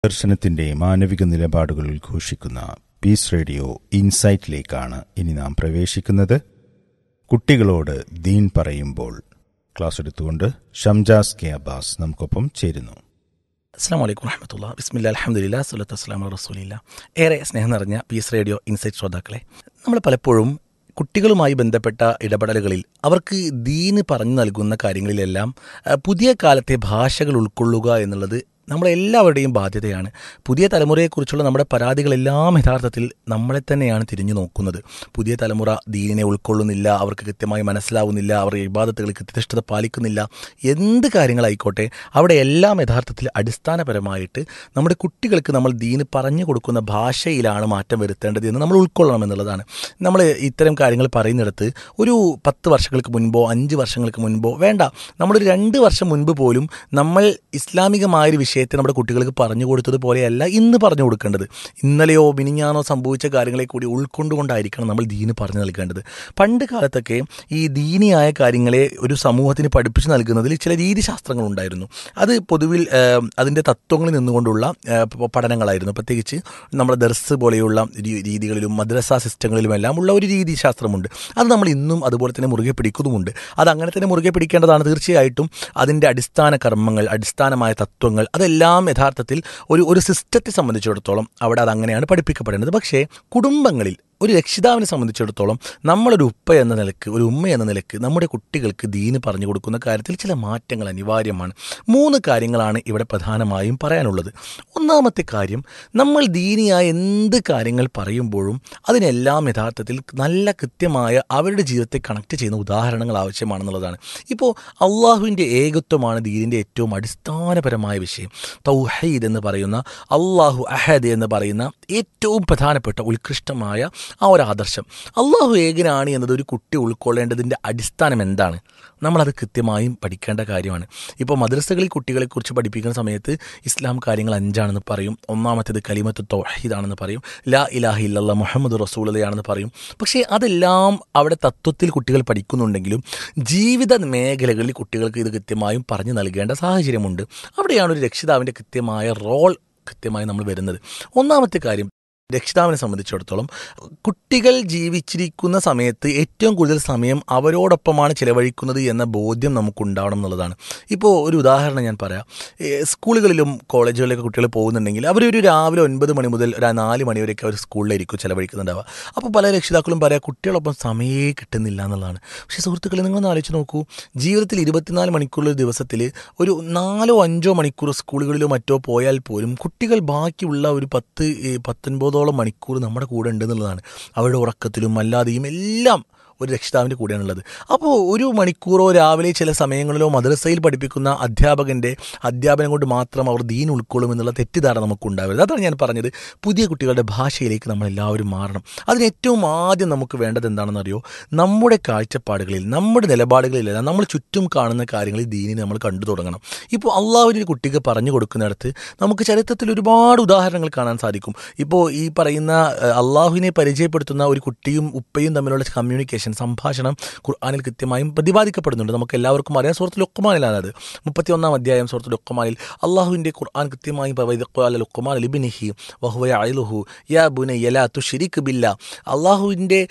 ദർശനത്തിന്റെ മാനവിക നിലപാടുകൾ ഘോഷിക്കുന്ന പീസ് റേഡിയോ ഇൻസൈറ്റിലേക്കാണ് ഇനി നാം പ്രവേശിക്കുന്നത് കുട്ടികളോട് ദീൻ പറയുമ്പോൾ ക്ലാസ് എടുത്തുകൊണ്ട് ഷംജാസ് കെ അബ്ബാസ് നമുക്കൊപ്പം ചേരുന്നു അസ്സാം വലൈക്കും വറഹമത്തുള്ള ബിസ്മില്ല അലഹമുല്ല സ്വലത്തു വസ്സലാം റസൂലില്ല ഏറെ സ്നേഹം നിറഞ്ഞ പീസ് റേഡിയോ ഇൻസൈറ്റ് ശ്രോതാക്കളെ നമ്മൾ പലപ്പോഴും കുട്ടികളുമായി ബന്ധപ്പെട്ട ഇടപെടലുകളിൽ അവർക്ക് ദീന് പറഞ്ഞു നൽകുന്ന കാര്യങ്ങളിലെല്ലാം അഹ്, പുതിയ കാലത്തെ ഭാഷകൾ ഉൾക്കൊള്ളുക എന്നുള്ളത് നമ്മളെല്ലാവരുടെയും ബാധ്യതയാണ് പുതിയ തലമുറയെക്കുറിച്ചുള്ള നമ്മുടെ പരാതികളെല്ലാം യഥാർത്ഥത്തിൽ നമ്മളെ തന്നെയാണ് തിരിഞ്ഞു നോക്കുന്നത് പുതിയ തലമുറ ദീനിനെ ഉൾക്കൊള്ളുന്നില്ല അവർക്ക് കൃത്യമായി മനസ്സിലാവുന്നില്ല അവർ ഇബാദത്തുകൾ കൃത്യനിഷ്ഠത പാലിക്കുന്നില്ല എന്ത് കാര്യങ്ങളായിക്കോട്ടെ അവിടെ എല്ലാം യഥാർത്ഥത്തിൽ അടിസ്ഥാനപരമായിട്ട് നമ്മുടെ കുട്ടികൾക്ക് നമ്മൾ ദീന് പറഞ്ഞു കൊടുക്കുന്ന ഭാഷയിലാണ് മാറ്റം വരുത്തേണ്ടത് എന്ന് നമ്മൾ ഉൾക്കൊള്ളണം എന്നുള്ളതാണ് നമ്മൾ ഇത്തരം കാര്യങ്ങൾ പറയുന്നിടത്ത് ഒരു പത്ത് വർഷങ്ങൾക്ക് മുൻപോ അഞ്ച് വർഷങ്ങൾക്ക് മുൻപോ വേണ്ട നമ്മളൊരു രണ്ട് വർഷം മുൻപ് പോലും നമ്മൾ ഇസ്ലാമികമായൊരു വിഷയത്തെ നമ്മുടെ കുട്ടികൾക്ക് പറഞ്ഞു കൊടുത്തതുപോലെയല്ല ഇന്ന് പറഞ്ഞു കൊടുക്കേണ്ടത് ഇന്നലെയോ മിനിഞ്ഞാനോ സംഭവിച്ച കാര്യങ്ങളെ കൂടി ഉൾക്കൊണ്ടുകൊണ്ടായിരിക്കണം നമ്മൾ ദീന് പറഞ്ഞു നൽകേണ്ടത് പണ്ട് കാലത്തൊക്കെ ഈ ദീനിയായ കാര്യങ്ങളെ ഒരു സമൂഹത്തിന് പഠിപ്പിച്ചു നൽകുന്നതിൽ ചില രീതിശാസ്ത്രങ്ങൾ ഉണ്ടായിരുന്നു അത് പൊതുവിൽ ഏഹ്, അതിൻ്റെ തത്വങ്ങളിൽ നിന്നുകൊണ്ടുള്ള ഏഹ്, പ- പഠനങ്ങളായിരുന്നു പ്രത്യേകിച്ച് നമ്മുടെ ദർസ് പോലെയുള്ള രീ- രീതികളിലും മദ്രസ സിസ്റ്റങ്ങളിലുമെല്ലാം ഉള്ള ഒരു രീതിശാസ്ത്രമുണ്ട് അത് നമ്മൾ ഇന്നും അതുപോലെ തന്നെ മുറുകെ പിടിക്കുന്നുമുണ്ട് അത് അങ്ങനെ തന്നെ മുറുകെ പിടിക്കേണ്ടതാണ് തീർച്ചയായിട്ടും അതിൻ്റെ അടിസ്ഥാന കർമ്മങ്ങൾ അടിസ്ഥാനമായ തത്വങ്ങൾ അതെല്ലാം യഥാർത്ഥത്തിൽ ഒരു ഒരു സിസ്റ്റത്തെ സംബന്ധിച്ചിടത്തോളം അവിടെ അത് അങ്ങനെയാണ് പഠിപ്പിക്കപ്പെടേണ്ടത് പക്ഷേ കുടുംബങ്ങളിൽ ഒരു രക്ഷിതാവിനെ സംബന്ധിച്ചിടത്തോളം നമ്മളൊരു ഉപ്പ എന്ന നിലക്ക് ഒരു ഉമ്മ എന്ന നിലക്ക് നമ്മുടെ കുട്ടികൾക്ക് ദീന് പറഞ്ഞു കൊടുക്കുന്ന കാര്യത്തിൽ ചില മാറ്റങ്ങൾ അനിവാര്യമാണ് മൂന്ന് കാര്യങ്ങളാണ് ഇവിടെ പ്രധാനമായും പറയാനുള്ളത് ഒന്നാമത്തെ കാര്യം നമ്മൾ ദീനിയായ എന്ത് കാര്യങ്ങൾ പറയുമ്പോഴും അതിനെല്ലാം യഥാർത്ഥത്തിൽ നല്ല കൃത്യമായ അവരുടെ ജീവിതത്തെ കണക്ട് ചെയ്യുന്ന ഉദാഹരണങ്ങൾ ആവശ്യമാണെന്നുള്ളതാണ് ഇപ്പോൾ അള്ളാഹുവിൻ്റെ ഏകത്വമാണ് ദീനിൻ്റെ ഏറ്റവും അടിസ്ഥാനപരമായ വിഷയം തൗഹീദ് എന്ന് പറയുന്ന അള്ളാഹു അഹദ് എന്ന് പറയുന്ന ഏറ്റവും പ്രധാനപ്പെട്ട ഉത്കൃഷ്ടമായ ആ ഒരു ആദർശം അള്ളാഹു ഏകനാണ് എന്നത് ഒരു കുട്ടി ഉൾക്കൊള്ളേണ്ടതിൻ്റെ അടിസ്ഥാനം എന്താണ് നമ്മളത് കൃത്യമായും പഠിക്കേണ്ട കാര്യമാണ് ഇപ്പോൾ മദ്രസകളിൽ കുട്ടികളെക്കുറിച്ച് പഠിപ്പിക്കുന്ന സമയത്ത് ഇസ്ലാം കാര്യങ്ങൾ അഞ്ചാണെന്ന് പറയും ഒന്നാമത്തേത് കലിമത്ത് തൗഹീദാണെന്ന് പറയും ലാ ഇലാഹ ഇല്ലല്ലാ മുഹമ്മദ് റസൂലതയാണെന്ന് പറയും പക്ഷേ അതെല്ലാം അവിടെ തത്വത്തിൽ കുട്ടികൾ പഠിക്കുന്നുണ്ടെങ്കിലും ജീവിത മേഖലകളിൽ കുട്ടികൾക്ക് ഇത് കൃത്യമായും പറഞ്ഞു നൽകേണ്ട സാഹചര്യമുണ്ട് അവിടെയാണ് ഒരു രക്ഷിതാവിൻ്റെ കൃത്യമായ റോൾ കൃത്യമായി നമ്മൾ വരുന്നത് ഒന്നാമത്തെ കാര്യം രക്ഷിതാവിനെ സംബന്ധിച്ചിടത്തോളം കുട്ടികൾ ജീവിച്ചിരിക്കുന്ന സമയത്ത് ഏറ്റവും കൂടുതൽ സമയം അവരോടൊപ്പമാണ് ചിലവഴിക്കുന്നത് എന്ന ബോധ്യം നമുക്കുണ്ടാവണം എന്നുള്ളതാണ് ഇപ്പോൾ ഒരു ഉദാഹരണം ഞാൻ പറയാം ഏ, സ്കൂളുകളിലും കോളേജുകളിലൊക്കെ കുട്ടികൾ പോകുന്നുണ്ടെങ്കിൽ അവരൊരു രാവിലെ ഒൻപത് മണി മുതൽ ഒരു നാല് മണി വരെയൊക്കെ അവർ സ്കൂളിലായിരിക്കും ചിലവഴിക്കുന്നുണ്ടാവുക അപ്പോൾ പല രക്ഷിതാക്കളും പറയാം കുട്ടികളൊപ്പം സമയമേ കിട്ടുന്നില്ല എന്നുള്ളതാണ് പക്ഷേ സുഹൃത്തുക്കളെ നിങ്ങളൊന്ന് ആലോചിച്ച് നോക്കൂ ജീവിതത്തിൽ ഇരുപത്തിനാല് മണിക്കൂറുള്ള ദിവസത്തിൽ ഒരു നാലോ അഞ്ചോ മണിക്കൂർ സ്കൂളുകളിലോ മറ്റോ പോയാൽ പോലും കുട്ടികൾ ബാക്കിയുള്ള ഒരു പത്ത് ഏ, പത്തൊൻപതോളം മണിക്കൂർ നമ്മുടെ കൂടെ ഉണ്ടെന്നുള്ളതാണ് അവരുടെ ഉറക്കത്തിലും അല്ലാതെയും എല്ലാം ഒരു രക്ഷിതാവിൻ്റെ കൂടെയാണുള്ളത് അപ്പോൾ ഒരു മണിക്കൂറോ രാവിലെ ചില സമയങ്ങളിലോ മദ്രസയിൽ പഠിപ്പിക്കുന്ന അധ്യാപകൻ്റെ അധ്യാപനം കൊണ്ട് മാത്രം അവർ ദീൻ ഉൾക്കൊള്ളും എന്നുള്ള തെറ്റിദ്ധാരണ നമുക്കുണ്ടാവരുത് അതാണ് ഞാൻ പറഞ്ഞത് പുതിയ കുട്ടികളുടെ ഭാഷയിലേക്ക് നമ്മൾ എല്ലാവരും മാറണം അതിന് ഏറ്റവും ആദ്യം നമുക്ക് വേണ്ടത് എന്താണെന്ന് അറിയോ നമ്മുടെ കാഴ്ചപ്പാടുകളിൽ നമ്മുടെ നിലപാടുകളിലല്ല നമ്മൾ ചുറ്റും കാണുന്ന കാര്യങ്ങളിൽ ദീനിനെ നമ്മൾ കണ്ടു തുടങ്ങണം ഇപ്പോൾ അള്ളാഹു ഒരു കുട്ടിക്ക് പറഞ്ഞു കൊടുക്കുന്നിടത്ത് നമുക്ക് ചരിത്രത്തിൽ ഒരുപാട് ഉദാഹരണങ്ങൾ കാണാൻ സാധിക്കും ഇപ്പോൾ ഈ പറയുന്ന ഏഹ്, അള്ളാഹുവിനെ പരിചയപ്പെടുത്തുന്ന ഒരു കുട്ടിയും ഉപ്പയും തമ്മിലുള്ള കമ്മ്യൂണിക്കേഷൻ സംഭാഷണം ഖുർആാനിൽ കൃത്യമായും പ്രതിപാദിക്കപ്പെടുന്നുണ്ട് നമുക്ക് എല്ലാവർക്കും അറിയാം സുഹൃത്ത് ലുക്കുമാനിലാണ് അത് മുപ്പത്തി ഒന്നാം അധ്യായം സുഹൃത്ത് ലുക്കുമാനിൽ അള്ളാഹുവിൻ്റെ ഖുർആൻ കൃത്യമായും ലുക്കുമാൻ ലിബിനിഹി വഹുവ അയിലുഹു യാ ബുന യലാ തുഷിരിക് ബില്ല അള്ളാഹുവിൻ്റെ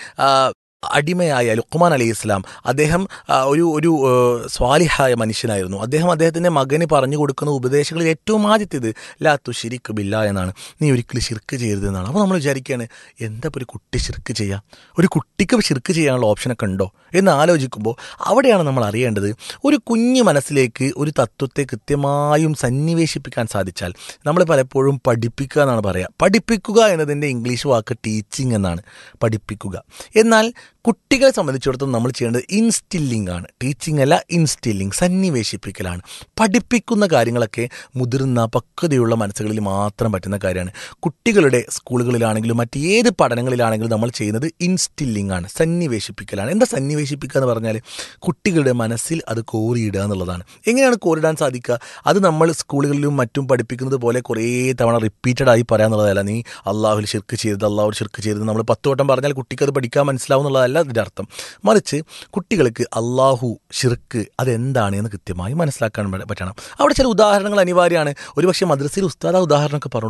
അടിമയായ ലുക്കുമാൻ അലി ഇസ്ലാം അദ്ദേഹം ആ, ഒരു ഒരു ആ, സ്വാലിഹായ മനുഷ്യനായിരുന്നു അദ്ദേഹം അദ്ദേഹത്തിൻ്റെ മകന് പറഞ്ഞു കൊടുക്കുന്ന ഉപദേശങ്ങളിൽ ഏറ്റവും ആദ്യത്തേത് ലാ തു ഷിരിക്ക് ബില്ല എന്നാണ് നീ ഒരിക്കലും ഷിർക്ക് ചെയ്യരുത് എന്നാണ് അപ്പോൾ നമ്മൾ വിചാരിക്കുകയാണ് എന്താ ഇപ്പോൾ ഒരു കുട്ടി ഷിർക്ക് ചെയ്യുക ഒരു കുട്ടിക്ക് ഷിർക്ക് ചെയ്യാനുള്ള ഓപ്ഷനൊക്കെ ഉണ്ടോ എന്ന് ആലോചിക്കുമ്പോൾ അവിടെയാണ് നമ്മൾ അറിയേണ്ടത് ഒരു കുഞ്ഞു മനസ്സിലേക്ക് ഒരു തത്വത്തെ കൃത്യമായും സന്നിവേശിപ്പിക്കാൻ സാധിച്ചാൽ നമ്മൾ പലപ്പോഴും പഠിപ്പിക്കുക എന്നാണ് പറയുക പഠിപ്പിക്കുക എന്നതിൻ്റെ ഇംഗ്ലീഷ് വാക്ക് ടീച്ചിങ് എന്നാണ് പഠിപ്പിക്കുക എന്നാൽ കുട്ടികളെ സംബന്ധിച്ചിടത്തോളം നമ്മൾ ചെയ്യേണ്ടത് ഇൻസ്റ്റില്ലിംഗ് ആണ് ടീച്ചിങ് അല്ല ഇൻസ്റ്റില്ലിംഗ് സന്നിവേശിപ്പിക്കലാണ് പഠിപ്പിക്കുന്ന കാര്യങ്ങളൊക്കെ മുതിർന്ന പക്വതയുള്ള മനസ്സുകളിൽ മാത്രം പറ്റുന്ന കാര്യമാണ് കുട്ടികളുടെ സ്കൂളുകളിലാണെങ്കിലും മറ്റേത് പഠനങ്ങളിലാണെങ്കിലും നമ്മൾ ചെയ്യുന്നത് ഇൻസ്റ്റില്ലിംഗ് ആണ് സന്നിവേശിപ്പിക്കലാണ് എന്താ സന്നിവേശിപ്പിക്കുക എന്ന് പറഞ്ഞാൽ കുട്ടികളുടെ മനസ്സിൽ അത് കോറിയിടുക എന്നുള്ളതാണ് എങ്ങനെയാണ് കോറിടാൻ സാധിക്കുക അത് നമ്മൾ സ്കൂളുകളിലും മറ്റും പഠിപ്പിക്കുന്നത് പോലെ കുറേ തവണ റിപ്പീറ്റഡ് ആയി പറയാന്നുള്ളതല്ല നീ അള്ളാഹുൽ ഷിർക്ക് ചെയ്തത് അള്ളാഹുൽ ഷിർക്ക് ചെയ്തത് നമ്മൾ പത്ത് വട്ടം പറഞ്ഞാൽ കുട്ടിക്ക് അത് പഠിക്കാൻ മനസ്സിലാവുന്നുള്ളതല്ല എന്നല്ല ഇതിൻ്റെ അർത്ഥം മറിച്ച് കുട്ടികൾക്ക് അള്ളാഹു ഷിർക്ക് അതെന്താണ് എന്ന് കൃത്യമായി മനസ്സിലാക്കാൻ പറ്റണം അവിടെ ചില ഉദാഹരണങ്ങൾ അനിവാര്യമാണ് ഒരുപക്ഷെ മദ്രസയിൽ ഉസ്താദ ഉദാഹരണമൊക്കെ പറഞ്ഞു